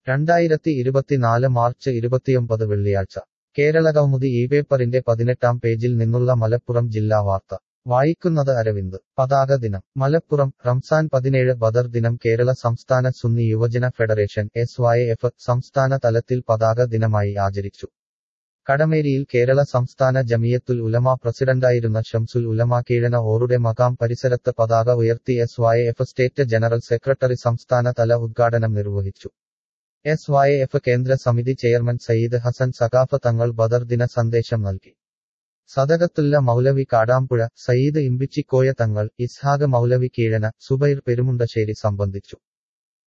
രണ്ടായിരത്തി ഇരുപത്തിനാല് മാർച്ച് ഇരുപത്തിയൊമ്പത് വെള്ളിയാഴ്ച കേരളകൗമുദി ഈ പേപ്പറിന്റെ പതിനെട്ടാം പേജിൽ നിന്നുള്ള മലപ്പുറം ജില്ലാ വാർത്ത വായിക്കുന്നത് അരവിന്ദ് പതാക ദിനം മലപ്പുറം റംസാൻ പതിനേഴ് ബദർ ദിനം കേരള സംസ്ഥാന സുന്നി യുവജന ഫെഡറേഷൻ എസ് വൈ എഫ് സംസ്ഥാന തലത്തിൽ പതാക ദിനമായി ആചരിച്ചു കടമേരിയിൽ കേരള സംസ്ഥാന ജമിയത്തുൽ ഉലമ പ്രസിഡന്റായിരുന്ന ഷംസുൽ ഉലമ കീഴന ഓറുടെ മകാം പരിസരത്ത് പതാക ഉയർത്തി S Y F state general secretary സംസ്ഥാന തല ഉദ്ഘാടനം നിർവഹിച്ചു എസ് വൈ എഫ് കേന്ദ്ര സമിതി ചെയർമാൻ സയ്യിദ് ഹസൻ സഖാഫ് തങ്ങൾ ബദർ ദിന സന്ദേശം നൽകി സദകത്തുല്ല മൗലവി കാടാമ്പുഴ സയ്യിദ് ഇമ്പിച്ചിക്കോയ തങ്ങൾ ഇസ്ഹാഖ് മൗലവി കീഴന സുബൈർ പെരുമുണ്ടശ്ശേരി സംബന്ധിച്ചു